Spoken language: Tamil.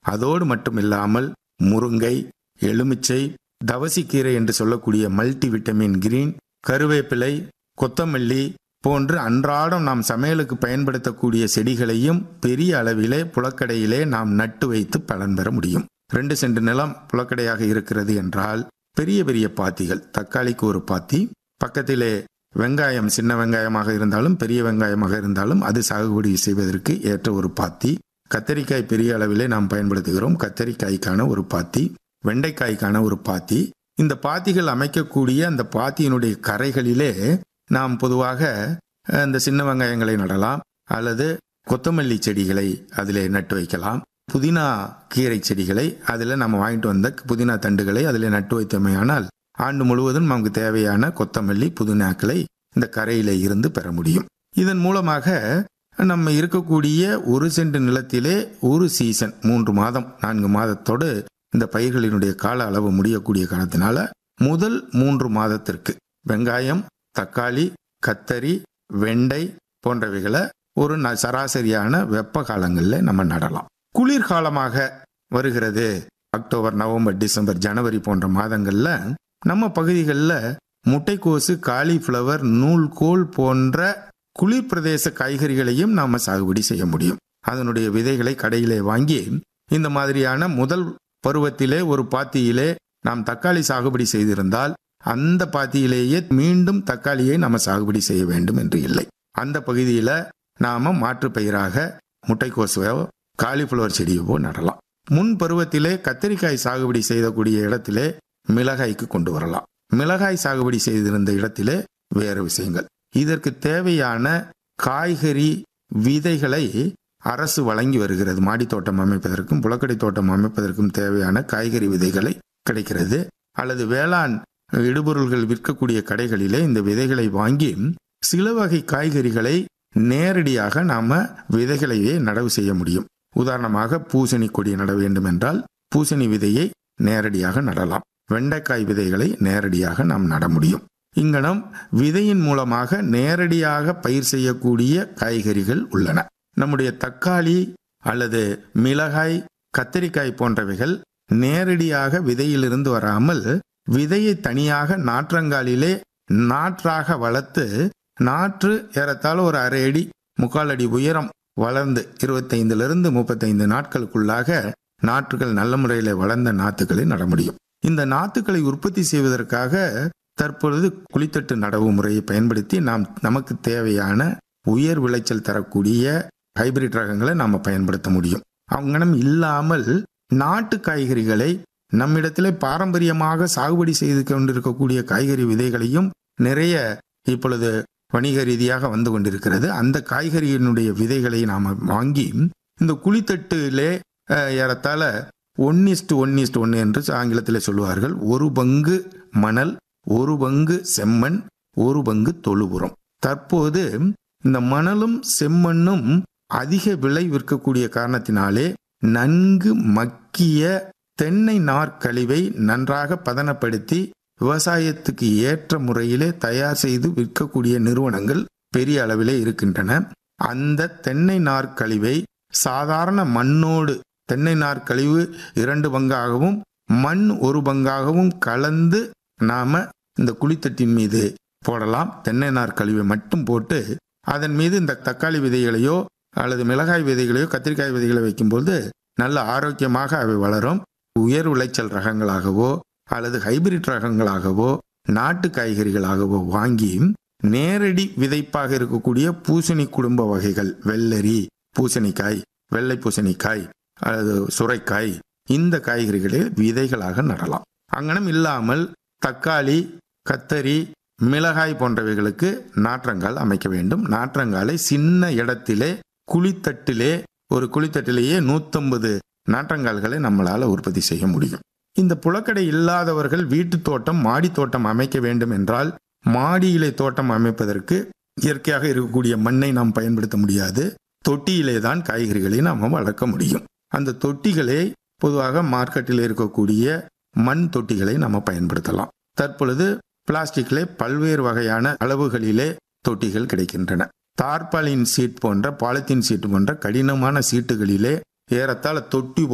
அதோடு மட்டும் இல்லாமல் முருங்கை எலுமிச்சை தவசிக்கீரை என்று சொல்லக்கூடிய மல்டி விட்டமின் கிரீன் கருவேப்பிலை கொத்தமல்லி போன்று அன்றாடம் நாம் சமையலுக்கு பயன்படுத்தக்கூடிய செடிகளையும் பெரிய அளவிலே புலக்கடையிலே நாம் நட்டு வைத்து பலன் பெற முடியும் ரெண்டு சென்ட் நிலம் புலக்கடையாக இருக்கிறது என்றால் பெரிய பெரிய பாத்திகள் தக்காளிக்கு ஒரு பாத்தி பக்கத்திலே வெங்காயம் சின்ன வெங்காயமாக இருந்தாலும் பெரிய வெங்காயமாக இருந்தாலும் அது சாகுபடி செய்வதற்கு ஏற்ற ஒரு பாத்தி கத்தரிக்காய் பெரிய அளவிலே நாம் பயன்படுத்துகிறோம் கத்தரிக்காய்க்கான ஒரு பாத்தி வெண்டைக்காய்க்கான ஒரு பாத்தி இந்த பாத்திகள் அமைக்கக்கூடிய அந்த பாத்தியினுடைய கரைகளிலே நாம் பொதுவாக இந்த சின்ன வெங்காயங்களை நடலாம் அல்லது கொத்தமல்லி செடிகளை அதிலே நட்டு வைக்கலாம் புதினா கீரை செடிகளை அதில் நம்ம வாங்கிட்டு வந்த புதினா தண்டுகளை அதில் நட்டு வைத்தமையானால் ஆண்டு முழுவதும் நமக்கு தேவையான கொத்தமல்லி புதினாக்களை இந்த கரையில இருந்து பெற முடியும் இதன் மூலமாக நம்ம இருக்கக்கூடிய ஒரு சென்ட் நிலத்திலே ஒரு சீசன் மூன்று மாதம் நான்கு மாதத்தோடு இந்த பயிர்களினுடைய கால அளவு முடியக்கூடிய காரணத்தினால முதல் மூன்று மாதத்திற்கு வெங்காயம் தக்காளி கத்தரி வெண்டை போன்றவைகளை ஒரு சராசரியான வெப்ப காலங்களில் நம்ம நடலாம் குளிர்காலமாக வருகிறது அக்டோபர் நவம்பர் டிசம்பர் ஜனவரி போன்ற மாதங்கள்ல நம்ம பகுதிகளில் முட்டைக்கோசு காலிஃப்ளவர் நூல்கோல் போன்ற குளிர் பிரதேச காய்கறிகளையும் நாம சாகுபடி செய்ய முடியும் அதனுடைய விதைகளை கடையிலே வாங்கி இந்த மாதிரியான முதல் பருவத்திலே ஒரு பாத்தியிலே நாம் தக்காளி சாகுபடி செய்திருந்தால் அந்த பாத்தியிலேயே மீண்டும் தக்காளியை நம்ம சாகுபடி செய்ய வேண்டும் என்று இல்லை அந்த பகுதியில நாம மாற்று பயிராக முட்டைக்கோசுவோ காலிஃப்ளவர் செடியவோ நடலாம் முன் பருவத்திலே கத்திரிக்காய் சாகுபடி செய்யக்கூடிய இடத்திலே மிளகாய்க்கு கொண்டு வரலாம் மிளகாய் சாகுபடி செய்திருந்த இடத்திலே வேறு விஷயங்கள் இதற்கு தேவையான காய்கறி விதைகளை அரசு வழங்கி வருகிறது மாடி தோட்டம் அமைப்பதற்கும் புலக்கடை தோட்டம் அமைப்பதற்கும் தேவையான காய்கறி விதைகளை கிடைக்கிறது அல்லது வேளாண் இடுபொருள்கள் விற்கக்கூடிய கடைகளிலே இந்த விதைகளை வாங்கி சில வகை காய்கறிகளை நேரடியாக நாம விதைகளையே நடவு செய்ய முடியும் உதாரணமாக பூசணி கொடி நட வேண்டும் என்றால் பூசணி விதையை நேரடியாக நடலாம் வெண்டைக்காய் விதைகளை நேரடியாக நாம் நட முடியும் இங்கனம் விதையின் மூலமாக நேரடியாக பயிர் செய்யக்கூடிய காய்கறிகள் உள்ளன நம்முடைய தக்காளி அல்லது மிளகாய் கத்தரிக்காய் போன்றவைகள் நேரடியாக விதையிலிருந்து வராமல் விதையை தனியாக நாற்றங்காலிலே நாற்றாக வளர்த்து நாற்று ஏறத்தாழ ஒரு அரை அடி முக்கால் அடி உயரம் வளர்ந்து இருபத்தைந்திலிருந்து முப்பத்தைந்து நாட்களுக்குள்ளாக நாற்றுகள் நல்ல முறையில் வளர்ந்த நாத்துக்களை நட முடியும் இந்த நாத்துக்களை உற்பத்தி செய்வதற்காக தற்பொழுது குளித்தட்டு நடவு முறையை பயன்படுத்தி நாம் நமக்கு தேவையான உயர் விளைச்சல் தரக்கூடிய ஹைபிரிட் ரகங்களை நாம் பயன்படுத்த முடியும் அங்கனம் இல்லாமல் நாட்டு காய்கறிகளை நம்மிடத்திலே பாரம்பரியமாக சாகுபடி செய்து கொண்டிருக்கக்கூடிய காய்கறி விதைகளையும் நிறைய இப்பொழுது வணிக ரீதியாக வந்து கொண்டிருக்கிறது அந்த காய்கறியினுடைய விதைகளை நாம் வாங்கி இந்த குளித்தட்டிலே ஏறத்தாழ ஒன் இஸ்ட் ஒன் இஸ்ட் ஒன்று என்று ஆங்கிலத்தில் சொல்லுவார்கள் ஒரு பங்கு மணல் ஒரு பங்கு செம்மண் ஒரு பங்கு தொழுபுறம் தற்போது இந்த மணலும் செம்மண்ணும் அதிக விலை விற்கக்கூடிய காரணத்தினாலே நன்கு மக்கிய தென்னை நார்க்கழிவை நன்றாக பதனப்படுத்தி விவசாயத்துக்கு ஏற்ற முறையிலே தயார் செய்து விற்கக்கூடிய நிறுவனங்கள் பெரிய அளவிலே இருக்கின்றன அந்த தென்னை நார்க்கழிவை சாதாரண மண்ணோடு தென்னை நார்க்கழிவு இரண்டு பங்காகவும் மண் ஒரு பங்காகவும் கலந்து நாம இந்த குழித்தட்டின் மீது போடலாம் தென்னை நார் கழிவை மட்டும் போட்டு அதன் மீது இந்த தக்காளி விதைகளையோ அல்லது மிளகாய் விதைகளையோ கத்திரிக்காய் விதைகளை வைக்கும்போது நல்ல ஆரோக்கியமாக அவை வளரும் உயர் விளைச்சல் ரகங்களாகவோ அல்லது ஹைபிரிட் ரகங்களாகவோ நாட்டு காய்கறிகளாகவோ வாங்கி நேரடி விதைப்பாக இருக்கக்கூடிய பூசணி குடும்ப வகைகள் வெள்ளரி பூசணிக்காய் வெள்ளை பூசணிக்காய் அல்லது சுரைக்காய் இந்த காய்கறிகளை விதைகளாக நடலாம் அங்கனம் இல்லாமல் தக்காளி கத்தரி மிளகாய் போன்றவைகளுக்கு நாற்றங்கால் அமைக்க வேண்டும் நாற்றங்காலை சின்ன இடத்திலே குழித்தட்டிலே ஒரு குழித்தட்டிலேயே நூத்தம்பது நாற்றங்கால்களை நம்மளால உற்பத்தி செய்ய முடியும் இந்த புலக்கடை இல்லாதவர்கள் வீட்டு தோட்டம் மாடி தோட்டம் அமைக்க வேண்டும் என்றால் மாடியிலே தோட்டம் அமைப்பதற்கு இயற்கையாக இருக்கக்கூடிய மண்ணை நாம் பயன்படுத்த முடியாது தொட்டியிலே தான் காய்கறிகளை நாம் வளர்க்க முடியும் அந்த தொட்டிகளை பொதுவாக மார்க்கெட்டில் இருக்கக்கூடிய மண் தொட்டிகளை நம்ம பயன்படுத்தலாம் தற்பொழுது பிளாஸ்டிக்கிலே பல்வேறு வகையான அளவுகளிலே தொட்டிகள் கிடைக்கின்றன தார்பாலின் சீட் போன்ற பாலித்தீன் சீட் போன்ற கடினமான சீட்டுகளிலே ஏறத்தாழ தொட்டி